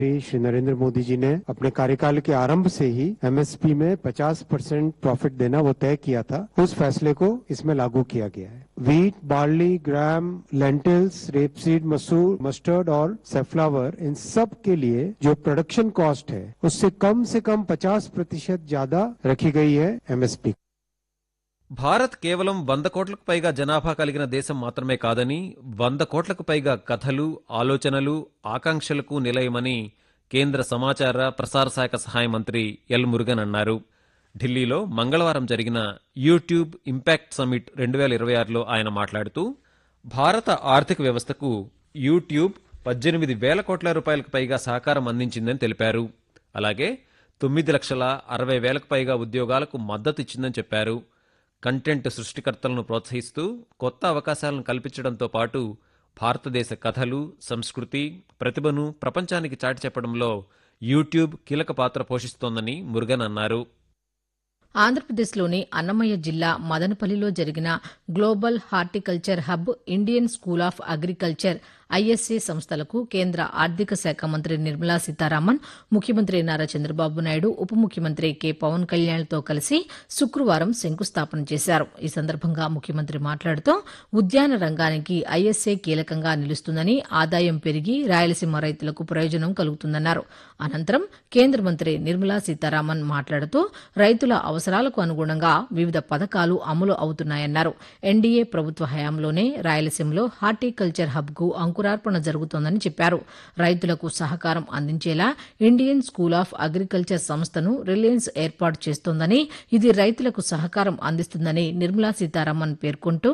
श्री नरेंद्र मोदी जी ने अपने कार्यकाल के आरंभ से ही एमएसपी में 50 परसेंट प्रॉफिट देना वो तय किया था उस फैसले को इसमें लागू किया गया है wheat barley gram lentils rapeseed मसूर मस्टर्ड और सेफ्लावर इन सब के लिए जो प्रोडक्शन कॉस्ट है उससे कम से कम 50 प्रतिशत ज्यादा रखी गई है एमएसपी భారత్ కేవలం వంద కోట్లకు పైగా జనాభా కలిగిన దేశం మాత్రమే కాదని వంద కోట్లకు పైగా కథలు ఆలోచనలు ఆకాంక్షలకు నిలయమని కేంద్ర సమాచార ప్రసార శాఖ సహాయ మంత్రి ఎల్ మురుగన్ అన్నారు ఢిల్లీలో మంగళవారం జరిగిన యూట్యూబ్ ఇంపాక్ట్ సమిట్ రెండు వేల ఇరవై ఆరులో ఆయన మాట్లాడుతూ భారత ఆర్థిక వ్యవస్థకు యూట్యూబ్ పద్దెనిమిది వేల కోట్ల రూపాయలకు పైగా సహకారం అందించిందని తెలిపారు అలాగే తొమ్మిది లక్షల అరవై వేలకు పైగా ఉద్యోగాలకు మద్దతు ఇచ్చిందని చెప్పారు కంటెంట్ సృష్టికర్తలను ప్రోత్సహిస్తూ కొత్త అవకాశాలను కల్పించడంతో పాటు భారతదేశ కథలు సంస్కృతి ప్రతిభను ప్రపంచానికి చాటి చెప్పడంలో యూట్యూబ్ కీలక పాత్ర పోషిస్తోందని మురుగన్ అన్నారు ఆంధ్రప్రదేశ్లోని అన్నమయ్య జిల్లా మదనపల్లిలో జరిగిన global horticulture hub Indian school of agriculture I S A సంస్థలకు కేంద్ర ఆర్థిక శాఖ మంత్రి నిర్మలా సీతారామన్ ముఖ్యమంత్రి నారా చంద్రబాబు నాయుడు ఉప ముఖ్యమంత్రి కె పవన్ కళ్యాణ్తో కలిసి శుక్రవారం శంకుస్థాపన చేశారు ఈ సందర్భంగా ముఖ్యమంత్రి మాట్లాడుతూ ఉద్యాన రంగానికి ఐఎస్ఏ కీలకంగా నిలుస్తుందని ఆదాయం పెరిగి రాయలసీమ రైతులకు ప్రయోజనం కలుగుతుందన్నారు అనంతరం కేంద్ర మంత్రి నిర్మలా సీతారామన్ మాట్లాడుతూ రైతుల అవసరాలకు అనుగుణంగా వివిధ పథకాలు అమలు అవుతున్నాయన్నారు ఎన్డీఏ ప్రభుత్వ హయాంలోనే రాయలసీమలో హార్టికల్చర్ హబ్కు అంకురార్పణ జరుగుతోందని చెప్పారు రైతులకు సహకారం అందించేలా ఇండియన్ స్కూల్ ఆఫ్ అగ్రికల్చర్ సంస్థను రిలయన్స్ ఏర్పాటు చేస్తోందని ఇది రైతులకు సహకారం అందిస్తుందని నిర్మలా సీతారామన్ పేర్కొంటూ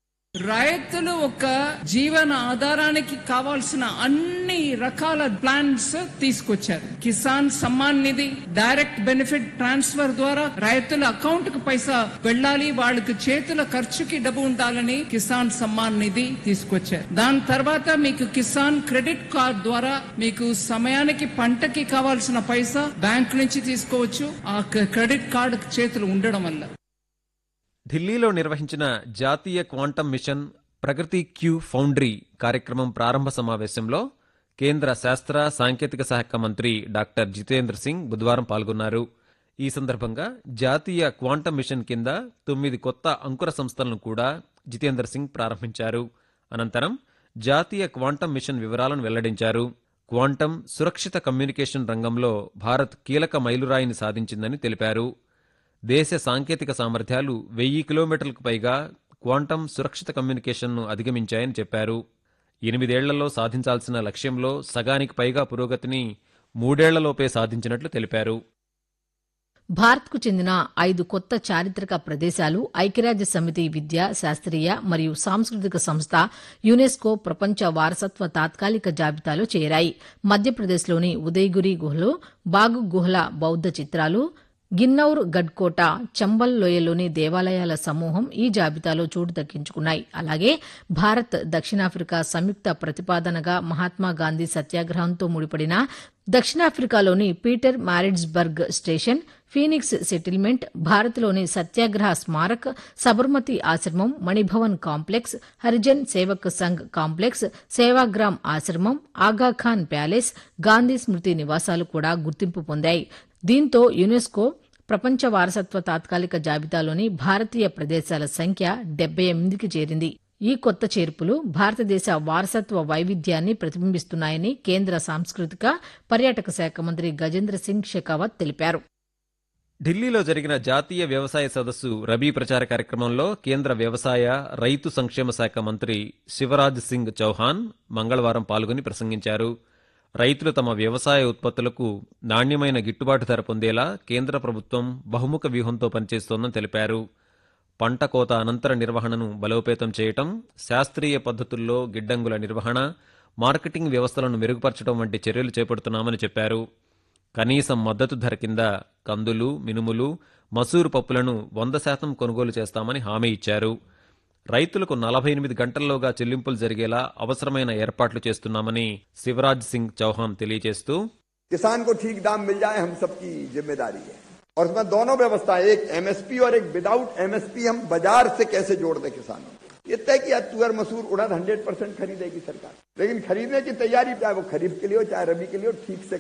రైతులు ఒక జీవన ఆధారానికి కావాల్సిన అన్ని రకాల ప్లాన్స్ తీసుకొచ్చారు Kisan Samman Nidhi direct benefit transfer ద్వారా రైతుల అకౌంట్ కు పైసా వెళ్ళాలి వాళ్ళకి చేతుల ఖర్చుకి డబ్బు ఉండాలని కిసాన్ సమ్మాన్ నిధి తీసుకొచ్చారు దాని తర్వాత మీకు కిసాన్ క్రెడిట్ కార్డ్ ద్వారా మీకు సమయానికి పంటకి కావాల్సిన పైసా బ్యాంక్ నుంచి తీసుకోవచ్చు ఆ క్రెడిట్ కార్డు చేతులు ఉండడం వల్ల ఢిల్లీలో నిర్వహించిన జాతీయ quantum mission Pragati Q foundry కార్యక్రమం ప్రారంభ సమావేశంలో కేంద్ర శాస్త్ర సాంకేతిక శాఖ మంత్రి డాక్టర్ జితేంద్ర సింగ్ బుధవారం పాల్గొన్నారు ఈ సందర్భంగా జాతీయ క్వాంటం మిషన్ కింద తొమ్మిది కొత్త అంకుర సంస్థలను కూడా జితేంద్ర సింగ్ ప్రారంభించారు అనంతరం జాతీయ క్వాంటం మిషన్ వివరాలను వెల్లడించారు క్వాంటం సురక్షిత కమ్యూనికేషన్ రంగంలో భారత్ కీలక మైలురాయిని సాధించిందని తెలిపారు దేశ సాంకేతిక సామర్థ్యాలు వెయ్యి కిలోమీటర్లకు పైగా క్వాంటం సురక్షిత కమ్యూనికేషన్ను అధిగమించాయని చెప్పారు ఎనిమిదేళ్లలో సాధించాల్సిన లక్ష్యంలో సగానికి పైగా పురోగతిని మూడేళ్లలోపే సాధించినట్లు తెలిపారు భారత్కు చెందిన ఐదు కొత్త చారిత్రక ప్రదేశాలు ఐక్యరాజ్య సమితి విద్య శాస్త్రీయ మరియు సాంస్కృతిక సంస్థ యునెస్కో ప్రపంచ వారసత్వ తాత్కాలిక జాబితాలో చేరాయి మధ్యప్రదేశ్లోని ఉదయగిరి గుహలో బాగు గుహల బౌద్ధ చిత్రాలు గిన్నౌర్ గడ్కోట చంబల్ లోయలోని దేవాలయాల సమూహం ఈ జాబితాలో చోటు దక్కించుకున్నాయి అలాగే భారత్ దక్షిణాఫ్రికా సంయుక్త ప్రతిపాదనగా మహాత్మా గాంధీ సత్యాగ్రహంతో ముడిపడిన దక్షిణాఫ్రికాలోని Pietermaritzburg station Phoenix settlement భారత్లోని Satyagraha Smarak Sabarmati Ashram Mani Bhavan complex Harijan Sevak Sangh complex Sevagram Ashram Aga Khan palace Gandhi స్మృతి నివాసాలు కూడా గుర్తింపు పొందాయి దీంతో యునెస్కో ప్రపంచ వారసత్వ తాత్కాలిక జాబితాలోని భారతీయ ప్రదేశాల సంఖ్య డెబ్బై ఎనిమిదికి చేరింది ఈ కొత్త చేర్పులు భారతదేశ వారసత్వ వైవిధ్యాన్ని ప్రతిబింబిస్తున్నాయని కేంద్ర సాంస్కృతిక పర్యాటక శాఖ మంత్రి గజేంద్ర సింగ్ షెకావత్ తెలిపారు ఢిల్లీలో జరిగిన జాతీయ వ్యవసాయ సదస్సు రబీ ప్రచార కార్యక్రమంలో కేంద్ర వ్యవసాయ రైతు సంక్షేమ శాఖ మంత్రి శివరాజ్ సింగ్ చౌహాన్ మంగళవారం పాల్గొని ప్రసంగించారు రైతులు తమ వ్యవసాయ ఉత్పత్తులకు నాణ్యమైన గిట్టుబాటు ధర పొందేలా కేంద్ర ప్రభుత్వం బహుముఖ వ్యూహంతో పనిచేస్తోందని తెలిపారు పంట కోత అనంతర నిర్వహణను బలోపేతం చేయటం శాస్త్రీయ పద్ధతుల్లో గిడ్డంగుల నిర్వహణ మార్కెటింగ్ వ్యవస్థలను మెరుగుపరచడం వంటి చర్యలు చేపడుతున్నామని చెప్పారు కనీస మద్దతు ధర కింద కందులు మినుములు మసూరు పప్పులను వంద శాతం కొనుగోలు చేస్తామని హామీ ఇచ్చారు రైతులకు నలభై ఎనిమిది గంటల్లోగా చెల్లింపులు జరిగేలా అవసరమైన ఏర్పాట్లు చేస్తున్నామని శివరాజ్ సింగ్ చౌహాన్ తెలియజేస్తూ किसान को ठीक दाम मिल जाए हम सबकी जिम्मेदारी है और उसमें दोनों व्यवस्था एक एमएसपी और एक विदाउट एमएसपी हम बाजार से कैसे जोड़ दें किसानों को। ये तय किया तुअर मसूर उड़द हंड्रेड परसेंट खरीदेगी सरकार लेकिन खरीदने की तैयारी चाहे वो खरीफ के लिए हो चाहे रबी के लिए हो ठीक से